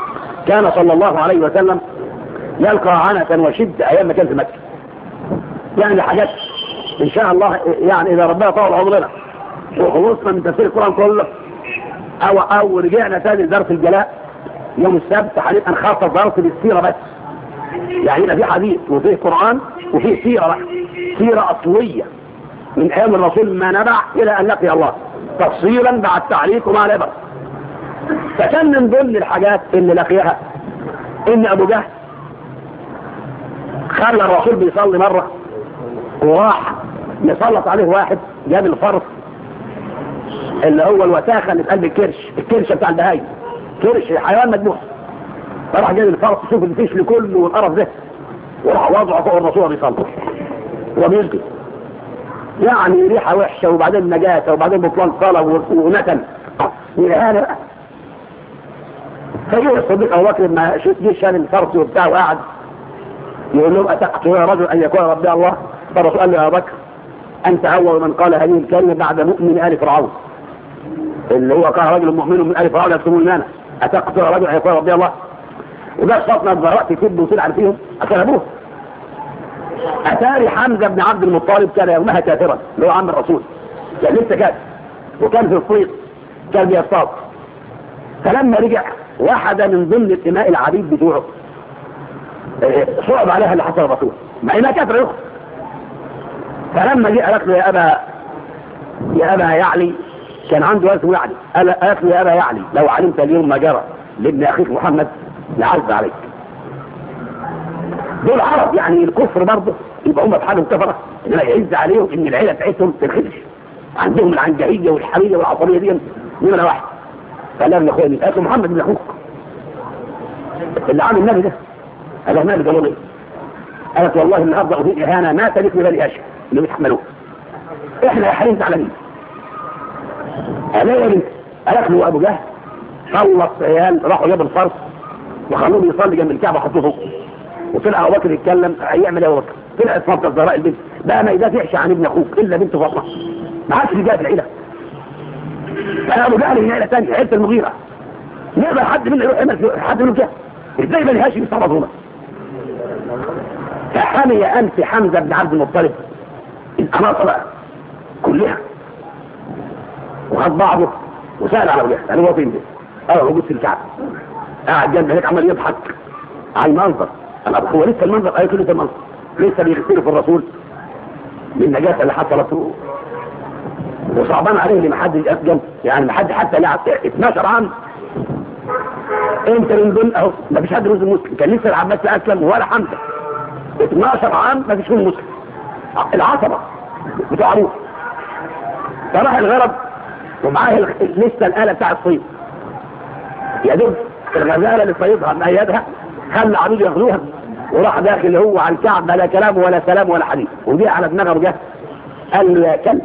Speaker 1: كان صلى الله عليه وسلم يلقى عنة وشدة ايام ما كان في مكة
Speaker 2: يعني حاجات ان شاء الله يعني اذا ربنا طول عمرنا وخلصنا من تفسير القران كله او او رجعنا تاني لدرس الجلاء يوم السبت هنبقى نخصص درس للسيره بس يعني هنا في حديث وفيه قران وفيه سيره بقى سيره اصليه من ايام الرسول ما نبع الى ان لقي الله تفصيلا بعد تعليق مع الابر فكان من ضمن الحاجات اللي لقيها ان ابو جهل خلى الرسول بيصلي مره وراح يسلط عليه واحد جاب الفرس اللي هو الوساخه اللي في قلب الكرش الكرش بتاع البهايم كرش حيوان مذبوح فراح جاب الفرس شوف الفشل كله والقرف ده وراح وضعه فوق الرسول وهو بيصلي وبيلقي يعني ريحه وحشه وبعدين نجاسه وبعدين بطلان صلاه ونتن وإهانة فجاء الصديق أبو بكر لما جه شان الفرس وبتاع وقعد يقول لهم أتقتل يا رجل أن يكون ربي الله فالرسول قال له يا أبو بكر أنت أول من قال هذه الكلمة بعد مؤمن آل فرعون اللي هو قال رجل مؤمن من آل فرعون يكتمون المانع أتقتل يا رجل أن يكون ربي الله وده فاطمة اتبرأت كذب وطلع فيهم عشان أبوه أتاري حمزة بن عبد المطلب كان يومها كافرا اللي هو عم الرسول كان لسه كافر وكان في الطريق كان بيصطاد فلما رجع واحدة من ضمن الإماء العبيد بتوعه صعب عليها اللي حصل الرسول مع انها كافرة يخت فلما جه قالت له يا أبا يا أبا يعلي كان عنده اسمه يعلي قالت له يا أبا يعلي لو علمت اليوم ما جرى لابن أخيك محمد لعز عليك دول عرب يعني الكفر برضه يبقى هم بحالهم كفرة انما يعز عليهم ان العيلة بتاعتهم تنخدش عندهم العنجهية والحمية والعصبية دي نمرة واحد قال لهم يا اخواني قالت له محمد بن اخوك اللي عامل النبي ده قال له النبي قالوا لي قالت والله النهارده اهين اهانه ما تلف بني هاشم اللي بيتحملوه احنا يا حريم زعلانين قال يا بنت قالت له ابو جهل خلص عيال راحوا جابوا الفرس وخلوه يصلي جنب الكعبه حطوه فوق وطلع ابو بكر يتكلم يعمل ايه ابو بكر طلعت فاطمه الزهراء البنت بقى ما يدافعش عن ابن اخوك الا بنت فاطمه ما عادش رجال في العيله انا ابو جهل من عيله ثانيه عيله المغيره نقدر حد منا يروح يعمل حد منهم كده ازاي بني هاشم يصرف هنا فحمي انف حمزه بن عبد المطلب الاناصه بقى كلها وخد بعضه وسال على ابو جهل قال هو فين ده؟ قال موجود في الكعبه قاعد جنب هناك عمال يضحك على المنظر انا هو لسه المنظر قال لسه المنظر لسه بيغسلوا في الرسول من النجاسه اللي حصلت وصعبان عليه اللي ما حدش اسجن يعني ما حد حتى لعب 12 عام انت من ضمن اهو ما فيش حد مسلم مسلم كان لسه العباس اسلم ولا حمزه 12 عام ما فيش فيهم مسلم العصبه بتوع ابوه فراح الغرب ومعاه لسه الاله بتاع الصيد يا دوب الغزاله اللي صيدها من ايادها خلى عبيد ياخذوها وراح داخل هو على الكعبه لا كلام ولا سلام ولا حديث وجه على دماغه وجه قال له يا كلب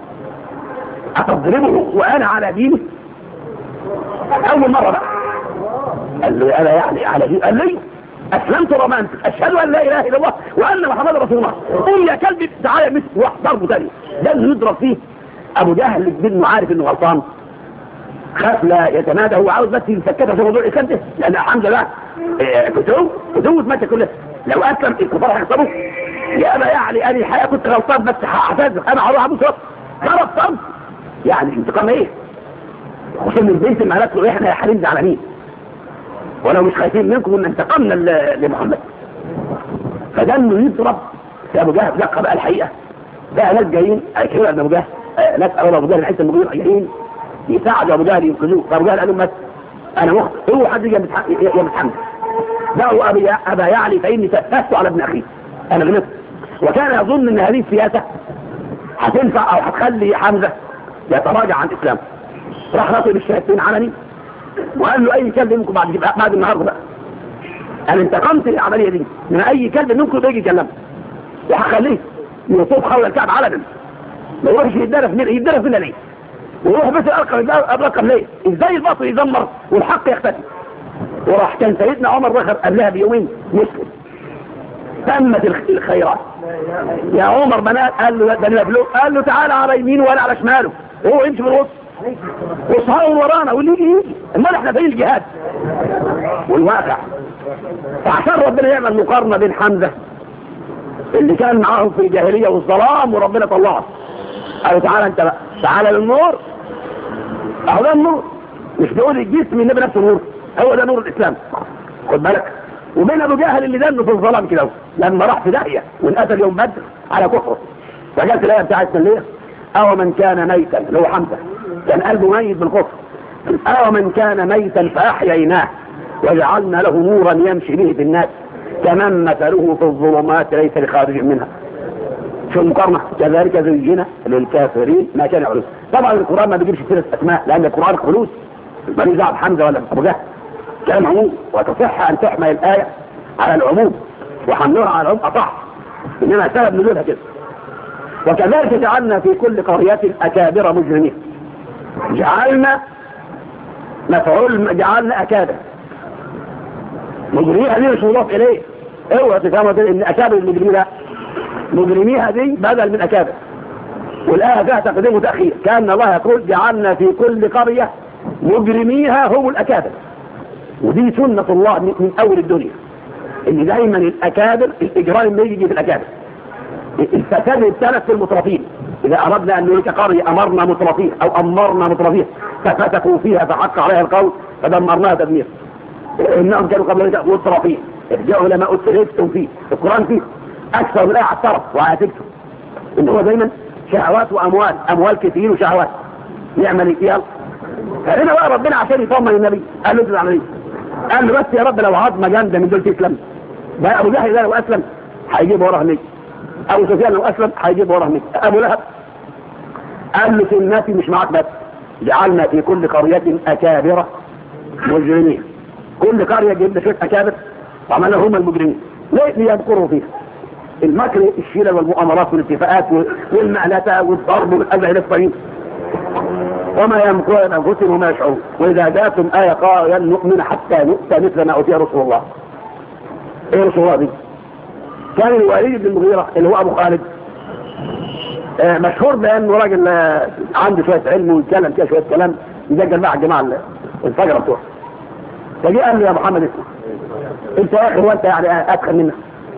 Speaker 2: أتضربه وأنا على ديني أول مرة بقى قال له أنا يعني على دين قال لي أسلمت رمانت أشهد أن لا إله إلا الله وأن محمد رسول الله قل يا كلب تعالى مثل واحد ضربه تاني ده اللي يضرب فيه أبو جهل بأنه عارف إنه غلطان خاف لا يتمادى هو عاوز بس يسكتها في موضوع الإسلام ده لأن حمزة ده كتوب كتوب مات كله لو أسلم الكفار هيحصلوه يا أبا يعني أنا الحقيقة كنت غلطان بس هعتذر أنا هروح أبو صوت ضرب صمت يعني انتقام ايه خصوصا البنت ما قالت له احنا يا حريم زعلانين ولو مش خايفين منكم ان انتقمنا لمحمد فده انه يضرب في ابو جهل لقى بقى الحقيقه بقى ناس جايين هيكلموا ابو جهل ناس قالوا ابو جهل حته المغير جايين يساعدوا ابو جهل ينقذوه فابو جهل قال لهم بس انا مخ هو حد يجي يا محمد دعوا ابي ابا يعلي فاني تأسست على ابن اخيه انا غلطت وكان يظن ان هذه السياسه هتنفع او هتخلي حمزه يتراجع عن الاسلام راح ناطق الشهادتين علني وقال له اي كلب منكم بعد بعد النهارده بقى انا انتقمت العمليه دي من اي كلب منكم بيجي يكلمه وهخليه يطوف حول الكعب علنا ما يروحش يتدرس من يتدرس منا ليه ويروح بس الارقم الرقم ليه ازاي الباطل يدمر والحق يختفي وراح كان سيدنا عمر رخر قبلها بيومين مسلم تمت الخيرات يا عمر بنات قال له ده مبلوغ قال له تعالى على يمينه ولا على شماله وهو يمشي بالوسط وصهروا ورانا واللي يجي يجي امال احنا فين الجهاد والواقع فعشان ربنا يعمل مقارنه بين حمزه اللي كان معاهم في الجاهليه والظلام وربنا طلعه قالوا تعالى انت بقى تعالى للنور اهو ده النور مش بيقول الجسم النبي نفسه نور هو ده نور الاسلام خد بالك وبين ابو جهل اللي دنه في الظلام كده لما راح في داهيه وانقتل يوم بدر على كفره فجت الايه بتاعت الليل او من كان ميتا اللي هو حمزه كان قلبه ميت بالكفر او من كان ميتا فاحييناه وجعلنا له نورا يمشي به في الناس كمن مثله في الظلمات ليس لخارج منها شو المقارنة كذلك زينا للكافرين ما كان يعرف طبعا القرآن ما بيجيبش سيرة أسماء لأن القرآن خلوص ما دعوه حمزة ولا أبو جهل كلام عموم وتصح أن تحمل الآية على العموم وحملها على العموم أصح إنما سبب نزولها كده وكذلك جعلنا في كل قرية أكابر مجرمين جعلنا مفعول جعلنا أكابر مجرميها دي مش مضاف إليه اوعى تفهموا كده إن أكابر المجرمين لا مجرميها دي بدل من أكابر والآية فيها تقديم وتأخير كأن الله يقول جعلنا في كل قرية مجرميها هم الأكابر ودي سنة الله من أول الدنيا إن دايما الأكابر الإجرام يجي في الأكابر الفساد الثلاث في المترفين إذا أردنا أن نريك قرية أمرنا مترفين أو أمرنا مترفين ففتكوا فيها فحق عليها القول فدمرناها تدمير إنهم كانوا قبل ذلك مترفين ارجعوا لما أتلفتم فيه القرآن فيه أكثر من الآية على الطرف وعاتبتم إن هو دايما شهوات وأموال أموال كثير وشهوات يعمل يلا فهنا بقى ربنا عشان يطمن النبي قال له ادعي على قال له بس يا رب لو عظمه جامده من دول تسلم بقى ابو جهل ده لو اسلم هيجيب وراه نجم ابو سفيان لو اسلم هيجيب وراه نجم ابو لهب قال له في الناس مش معاك بس جعلنا في كل قرية أكابر مجرمين كل قرية جبنا شوية أكابر وعملنا هم المجرمين ليه ليذكروا فيها المكر الشيلة والمؤامرات والاتفاقات والمعلتة والضرب والأذى إلى الطريق وما يمكرون أنفسهم وما يشعرون وإذا جاءتم آية قال نؤمن حتى نؤتى مثل ما أوتي رسول الله إيه رسول الله دي كان الوليد بن المغيرة اللي هو أبو خالد آه مشهور بأنه راجل آه عنده شوية علم ويتكلم كده شوية كلام يسجل مع الجماعة الفجرة بتوعه فجي قال له يا محمد اسمع انت يا اخي هو انت يعني ادخل منك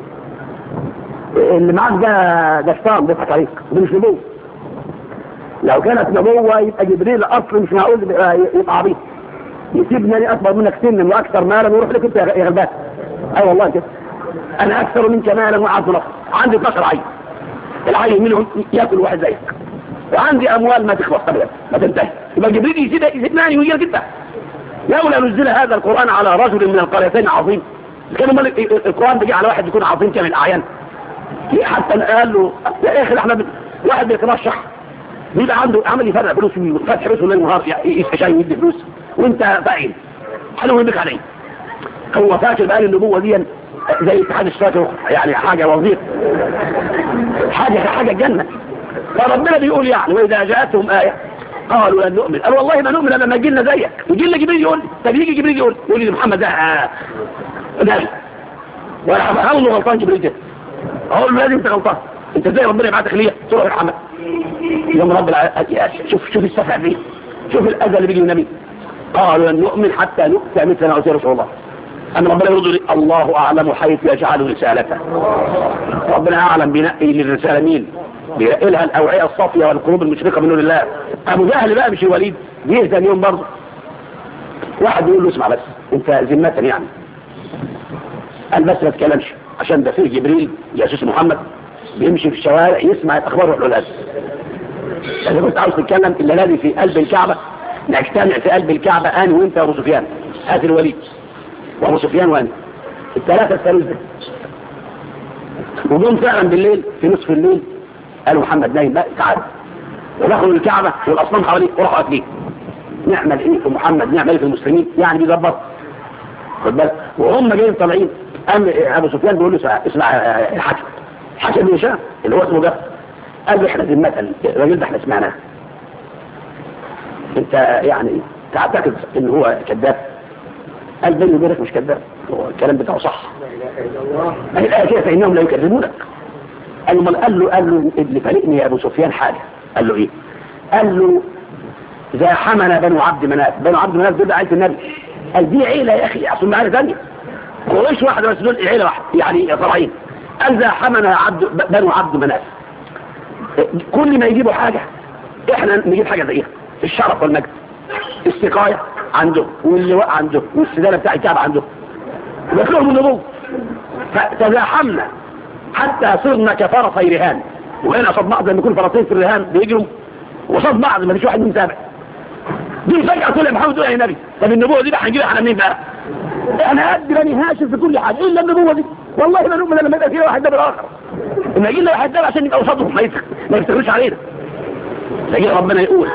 Speaker 2: اللي معاك ده ده شيطان بيضحك عليك ده مش نبوه لو كانت نبوة يبقى جبريل اصلا مش معقول يبقى عبيط يسيبني انا اكبر منك سنا واكثر مالا ويروح لك انت يا غلبان اي أيوة والله كده انا اكثر منك مالا واعز نفسا عندي 12 عين العين منهم ياكل واحد زيك وعندي اموال ما تخلص ابدا ما تنتهي يبقى جبريل يسيب يسيبني ويجي لك انت لولا نزل هذا القران على رجل من القريتين عظيم كان القران بيجي على واحد يكون عظيم كامل الاعيان حتى قال له يا اخي احنا واحد بيترشح بيبقى عنده عمل يفرق فلوس فتح فلوسه ليل نهار يسقى شاي ويدي فلوس وانت فاعل حلو بك عليه هو فاكر بقى النبوه دي زي اتحاد الشبكه يعني حاجه وظيفه حاجه حاجه الجنه فربنا بيقول يعني واذا جاءتهم ايه قالوا لن نؤمن قال والله ما نؤمن لما يجي لنا زيك يجي لنا جبريل يقول طب يجي جبريل يقول يقول لي محمد ده نبي وانا هقول له غلطان جبريل كده اقول له لازم انت غلطان انت ازاي ربنا يبعتك ليا سوره محمد يوم رب العالمين شوف شوف السفع فيه شوف الاذى اللي بيجي للنبي قالوا لن نؤمن حتى نؤتى مثل ما اوتي رسول الله ان ربنا يرد لي الله اعلم حيث يجعل رسالته ربنا اعلم بينقي للرساله مين بينقي لها الاوعيه الصافيه والقلوب المشرقه من نور الله ابو جهل بقى مش الوليد جه ثاني يوم برضه واحد يقول له اسمع بس انت ذمه يعني قال بس ما تتكلمش عشان ده فيه جبريل جاسوس محمد بيمشي في الشوارع يسمع الاخبار ويروح له الازل اذا كنت عاوز تتكلم الا لازم في قلب الكعبه نجتمع في قلب الكعبه انا وانت وابو سفيان هات الوليد وابو سفيان وانا الثلاثه الثالث ده وجم فعلا بالليل في نصف الليل قالوا محمد نايم بقى تعال ودخلوا الكعبه والاصنام حواليه وراحوا قاتلين نعمل ايه في محمد نعمل ايه في المسلمين يعني بيظبط خد بالك وهم جايين طالعين قام ابو سفيان بيقول له اسمع الحكم حكم بن هشام اللي هو اسمه جفر قال له احنا ذمة الراجل ده احنا سمعناه انت يعني تعتقد ان هو كذاب قال بيني وبينك مش كذاب هو الكلام بتاعه صح الآية كده فإنهم لا يكذبونك قال له قال له قال له اللي فارقني يا ابو سفيان حاجه قال له ايه قال له ذا حمل بنو عبد مناف بنو عبد مناف دول عيله النبي قال دي عيله يا اخي اصل معانا ثانيه قريش واحده بس دول عيله واحده يعني فرعين
Speaker 1: قال زاحمنا عبد بنو عبد مناف كل ما يجيبوا حاجة احنا نجيب حاجة زيها الشرف والمجد السقاية عنده واللواء عنده والسدالة بتاع الكعب عنده ويطلعوا من النبوة فتزاحمنا حتى صرنا كفرسي رهان وهنا قصاد بعض لما يكون فرسين في الرهان بيجروا وقصاد بعض ما فيش واحد منهم تابع دي فجأة تقول يا محمد تقول يا نبي طب النبوة دي بقى هنجيبها على منين بقى؟ احنا قد بني هاشم في كل حاجة الا النبوة دي والله ما نؤمن لما يبقى فينا واحد ده بالاخر لما يجي لنا واحد ده عشان يبقى قصادهم ما يفتح ما يفتخرش علينا لكن ربنا يقول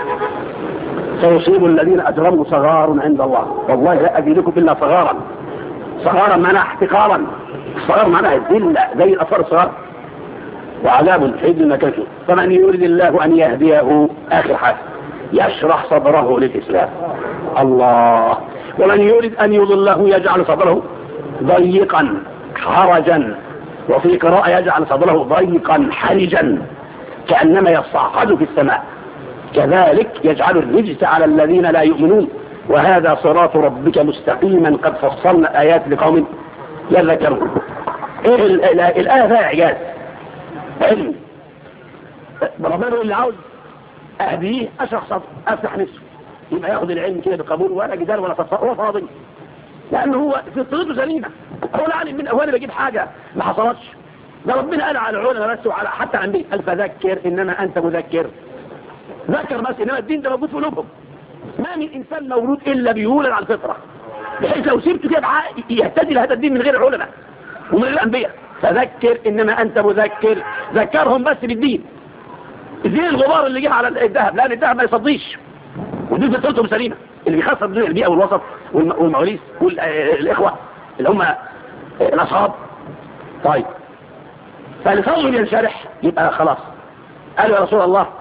Speaker 1: سيصيب الذين اجرموا صغار عند الله والله لا اجدكم الا صغارا صغارا معناها احتقارا الصغار معناها الذله زي الاطفال الصغار وعذاب شديد مكانه فمن يريد الله ان يهديه اخر حاجه يشرح صدره للاسلام الله ومن يريد ان يضله يجعل صدره ضيقا حرجا وفي قراءة يجعل صدره ضيقا حرجا كأنما يصعد في السماء كذلك يجعل الرجس على الذين لا يؤمنون وهذا صراط ربك مستقيما قد فصلنا آيات لقوم يذكرون ايه الآية فيها إعجاز علم ربنا اللي عاوز أهديه أشرح صدر أفتح نفسه يبقى ياخد العلم كده بقبول ولا جدال ولا تصفق هو فاضي لأنه هو في طريقه سليمة هو لا يعني من هو أنا بجيب حاجة ما حصلتش ده ربنا قال على العلماء بس وعلى حتى عن النبي قال فذكر إنما أنت مذكر ذكر بس إنما الدين ده موجود في قلوبهم ما من إنسان مولود إلا بيولد على الفطرة بحيث لو سبته كده يهتدي لهذا الدين من غير علماء ومن غير الأنبياء فذكر إنما أنت مذكر ذكرهم بس بالدين زي الغبار اللي جه على الذهب لأن الذهب ما يصديش ودي فطرتهم سليمة اللي بيخسر الدنيا البيئة والوسط والمواليس والإخوة اللي هم الأصحاب طيب فلصدره ينشرح يبقى خلاص قالوا يا رسول الله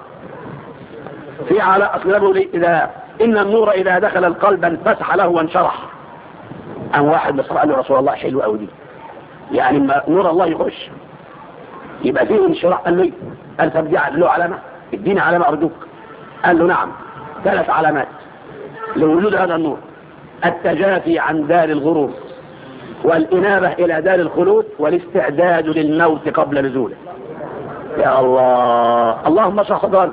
Speaker 1: في على أصل لي إذا إن النور إذا دخل القلب انفتح له وانشرح أم واحد بس قال له رسول الله حلو أوي دي يعني ما نور الله يخش يبقى فيه انشراح قال له قال طب له علامة اديني علامة أرجوك قال له نعم ثلاث علامات لوجود هذا النور التجافي عن دار الغرور والإنابة إلى دار الخلود والاستعداد للموت قبل نزوله يا الله اللهم اشرح صدرنا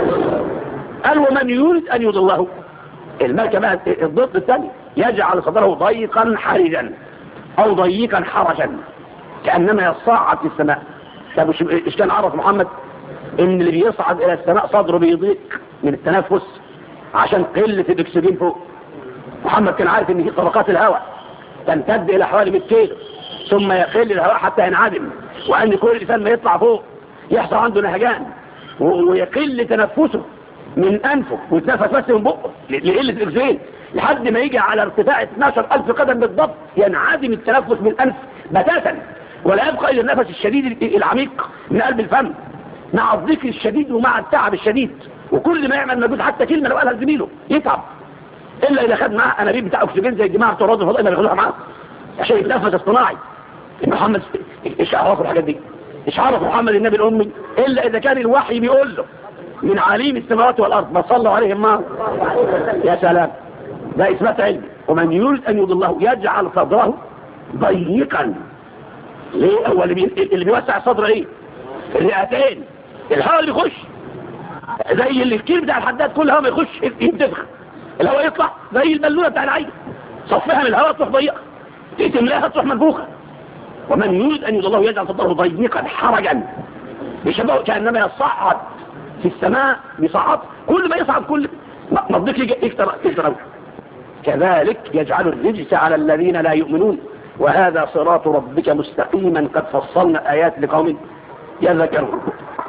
Speaker 1: قال ومن يريد أن يضله الملكة بقى الضد الثاني يجعل صدره ضيقا حرجا أو ضيقا حرجا كأنما يصعد في السماء طب ايش كان عرف محمد ان اللي بيصعد الى السماء صدره بيضيق من التنفس عشان قلة الاكسجين فوق محمد كان عارف ان في طبقات الهواء تمتد الى حوالي 100 كيلو ثم يقل الهواء حتى ينعدم وان كل انسان ما يطلع فوق يحصل عنده نهجان ويقل تنفسه من انفه ويتنفس بس من بقه لقلة الاكسجين لحد ما يجي على ارتفاع 12000 قدم بالضبط ينعدم التنفس من الانف بتاتا ولا يبقى الا النفس الشديد العميق من قلب الفم مع الضيق الشديد ومع التعب الشديد وكل ما يعمل مجهود حتى كلمه لو قالها لزميله يتعب الا اذا خد معاه انابيب بتاع اكسجين زي الجماعه بتوع الرد الفضائي ما بياخدوها معاه عشان يتنفس اصطناعي محمد ايش عرفه الحاجات دي ايش عرف محمد النبي الامي الا اذا كان الوحي بيقول له من عليم السماوات والارض ما صلوا عليهم ما يا سلام ده اثبات علمي ومن يريد ان يضله يجعل صدره ضيقا ليه هو اللي, بي... اللي بيوسع الصدر ايه الرئتين الهواء اللي يخش زي اللي الكيل بتاع الحداد كل هواء ما يخش ينتفخ الهواء يطلع زي البالونه بتاع العين صفها من الهواء تروح ضيقه تملاها تروح منفوخه ومن يريد ان يضله يجعل صدره ضيقا حرجا بشبه كانما يصعد في السماء بيصعد كل ما يصعد كل ما الضيق يكتر يكتر كذلك يجعل الرجس على الذين لا يؤمنون وهذا صراط ربك مستقيما قد فصلنا آيات لقوم يذكرون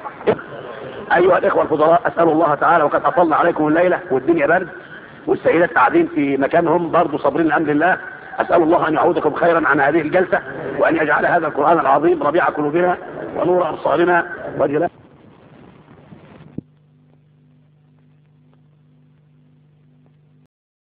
Speaker 1: أيها الإخوة الفضلاء أسأل الله تعالى وقد أطلنا عليكم الليلة والدنيا برد والسيدات قاعدين في مكانهم برضو صابرين لأمر الله أسأل الله أن يعودكم خيرا عن هذه الجلسة وأن يجعل هذا القرآن العظيم ربيع قلوبنا ونور أبصارنا وجلاء